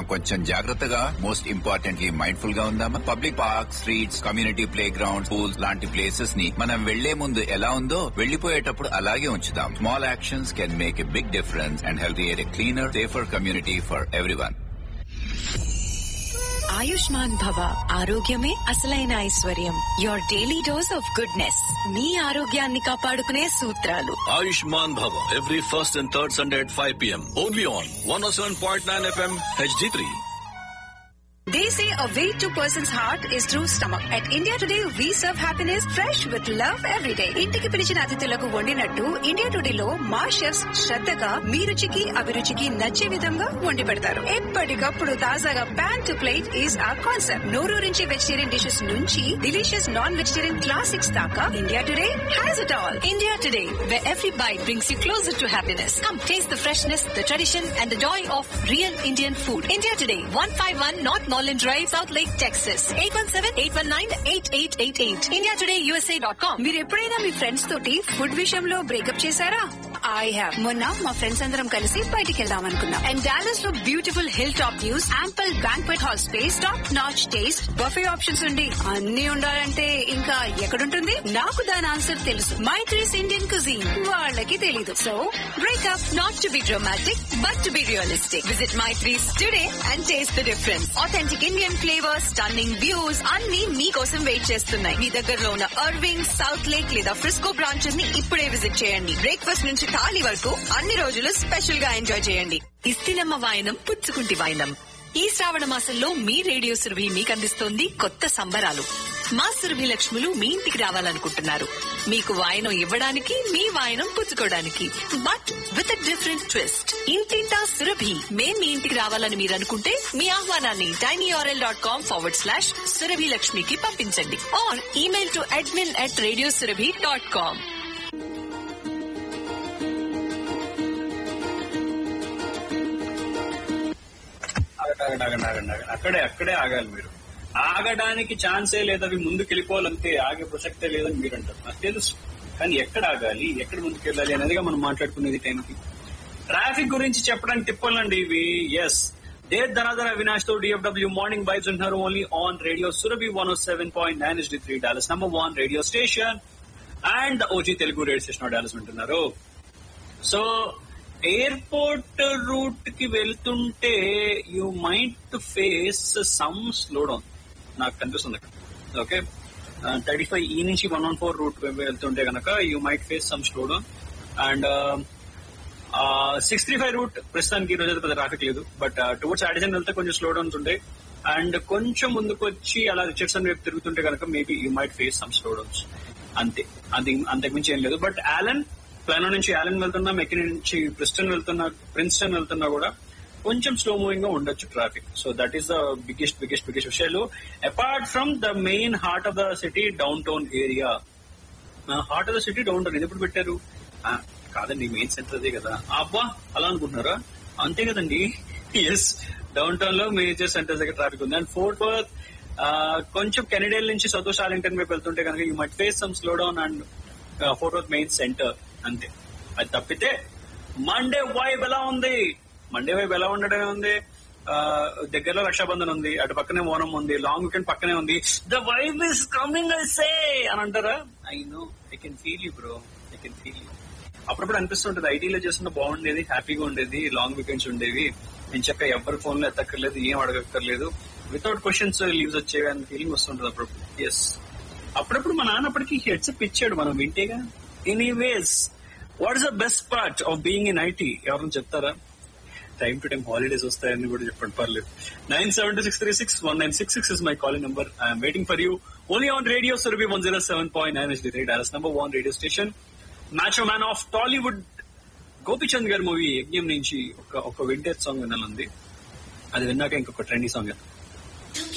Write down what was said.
మనం కొంచెం జాగ్రత్తగా మోస్ట్ ఇంపార్టెంట్లీ మైండ్ఫుల్ గా ఉందామా public park streets community playground schools లాంటి ప్లేసెస్ ని మనం వెళ్లే ముందు ఎలా ఉందో వెళ్లిపోయేటప్పుడు అలాగే ఉంచుదాం small actions can make a big difference and health a cleaner safer community for everyone Ayushman Bhava ఆరోగ్యమే అసలైన ఐశ్వర్యం your daily dose of goodness మీ ఆరోగ్యాన్ని కాపాడుకునే సూత్రాలు Ayushman Bhava every first and third Sunday at 5 p.m. Only on 107.9 FM HD3. They say a way to person's heart is through stomach. At India Today, we serve happiness fresh with love every day. ఇంటికి పిలిచిన అతిథులకు వండినట్టు India టుడేలో మా chefs శ్రద్ధగా మీ రుచికి అభిరుచికి నచ్చే విధంగా వండి పెడతారు ఎప్పటికప్పుడు తాజాగా pan to plate is a concept నోరూరించి వెజిటేరియన్ డిషెస్ నుంచి డిలీషియస్ నాన్ వెజిటేరియన్ క్లాసిక్స్ దాకా India today has it all India Today, where every bite brings you closer to happiness. Come taste the freshness, the tradition, and the joy of real Indian food. India Today, 151 North Norland Drive, South Lake, Texas. 817-819-8888. IndiaTodayUSA.com. మీరు ఎప్పుడైనా మీ friends తోటి food విషయంలో breakup చేశారా I have మొన్న మా friends అందరం కలిసి బయటికి వెళ్దాం అనుకున్నాం అండ్ డాలస్ లో beautiful hill top views ample banquet hall space top notch taste buffet options ఉండి అన్ని ఉండాలంటే ఇంకా ఎక్కడుంటుంది నాకు దాని ఆన్సర్ తెలుసు మై త్రీస్ ఇండియన్ కుజీన్ వాళ్ళకి తెలీదు so Breakup not to be dramatic, but to be realistic. Visit My Trees today and taste the difference. Authentic Indian flavors, stunning views, అన్ని మీకోసం వెయిట్ చేస్తున్నాయి మీ దగ్గరలో ఉన్న అర్వింగ్ సౌత్ లేక్ లేదా Frisco branches ని ఇప్పుడే విజిట్ చేయండి బ్రేక్ఫాస్ట్ నుంచి థాలీ వరకు అన్ని రోజులు స్పెషల్ గా ఎంజాయ్ చేయండి ఇస్తినమ్మ వాయనం పుచ్చుకుంటి వాయనం ఈ శ్రావణ మాసంలో మీ రేడియో సురభి మీకు అందిస్తోంది కొత్త సంబరాలు మా సురభి లక్ష్ములు మీ ఇంటికి రావాలనుకుంటున్నారు మీకు వాయనం ఇవ్వడానికి మీ వాయనం పుచ్చుకోవడానికి but with a different twist ఇంటింటా సురభి మేం మీ ఇంటికి రావాలని మీరు అనుకుంటే మీ ఆహ్వానాన్ని TinyURL dot com forward slash Surabhi లక్ష్మికి పంపించండి or email to admin at radio Surabhi dot com ఆగండి, ఆగండి, ఆగండి, ఆగండి. అక్కడే అక్కడే ఆగాలి మీరు ఆగడానికి ఛాన్సే లేదు అవి ముందుకు వెళ్ళిపోవాలంతే ఆగే ప్రసక్తే లేదని మీరు అంటారు నాకు తెలుసు కానీ ఎక్కడ ఆగాలి ఎక్కడ ముందుకు వెళ్ళాలి అనేదిగా మనం మాట్లాడుకునేది టైంకి ట్రాఫిక్ గురించి చెప్పడానికి తిప్పాలండి ఇవి ఎస్ దేర్ ధనాధన అవినాష్ తో డిఎఫ్డబ్ల్యూ మార్నింగ్ బైట్స్ ఉంటున్నారు only on radio Surabhi one O seven point nine S three Dallas number one radio station and OG Telugu radio station Dallas ఉంటున్నారు సో ఎయిర్పోర్ట్ రూట్ కి వెళ్తుంటే you might face some slow down నాకు కనిపిస్తుంది అక్కడ okay thirty five ఈ నుంచి one one four route వెళ్తుంటే కనుక you might face some slow down and six three five route ప్రస్తుతానికి ఈ రోజు అయితే పెద్ద ట్రాఫిక్ లేదు బట్ టువర్డ్స్ ఆడిజన్ వెళ్తే కొంచెం స్లో డౌన్స్ ఉంటాయి అండ్ కొంచెం ముందుకు వచ్చి అలా రిచర్డ్సన్ వైపు తిరుగుతుంటే కనుక maybe you might face some slow downs అంతే అంతే అంతకుమించి ఏం లేదు బట్ యాలన్ ప్లానో నుంచి యాలన్ వెళ్తున్నా మెకిని నుంచి ప్రిస్టన్ వెళ్తున్నా ప్రిన్స్టన్ వెళ్తున్నా కూడా కొంచెం స్లో మూవింగ్ గా ఉండొచ్చు traffic so that is the biggest biggest biggest విషయాలు apart from the main heart of the city downtown area heart of the city downtown ఇది ఎప్పుడు పెట్టారు ఆ, కాదండి మెయిన్ సెంటర్ అదే కదా అబ్బా అలా అనుకుంటున్నారా అంతే కదండి ఎస్ డౌన్ టౌన్ లో మేజర్ సెంటర్స్ దగ్గర ట్రాఫిక్ ఉంది అండ్ ఫోర్ట్ వర్త్ కొంచెం కెనడియల్ నుంచి సతోష్ ఆలింగ్టన్ వైపు వెళ్తుంటే కనుక you might face some slow down and Fort Worth main centre అంతే అది తప్పితే మండే వైబ్ ఎలా ఉంది మండే వైబ్ ఎలా ఉండడమే ఉంది ఆ, దగ్గరలో రక్షాబంధన్ ఉంది అటు పక్కనే ఓనం ఉంది లాంగ్ వీకెండ్ పక్కనే ఉంది the vibe is coming I say అని అంటారా I know I can feel you bro I can feel you అప్పుడప్పుడు అనిపిస్తుంటది ఐటీలో చేస్తున్న బాగుండేది హ్యాపీగా ఉండేది లాంగ్ వీకెండ్స్ ఉండేవి నేను చక్క ఎవరి ఫోన్ లో ఎత్తక్కర్లేదు ఏం అడగక్కర్లేదు వితౌట్ క్వశ్చన్స్ లీవ్స్ వచ్చేవి అనే ఫీలింగ్ వస్తుంటది అప్పుడప్పుడు ఎస్ అప్పుడప్పుడు మా నాన్న అప్పటికి హెడ్సెప్ ఇచ్చాడు మనం వింటేగా anyways what is the best part of being in IT ఎవరైనా చెప్తారా టైం టు టైం హాలిడేస్ వస్తాయని కూడా చెప్పండి పర్లేదు nine seven two six three six one nine six six is my calling number I'm waiting for you only on radio Surabhi one zero seven point nine S three Dallas number one radio station macho man of Tollywood Gopichand గారి movie యజ్ఞం నుంచి ఒక ఒక vintage song వినాలంది అది విన్నాక ఇంకొక trendy song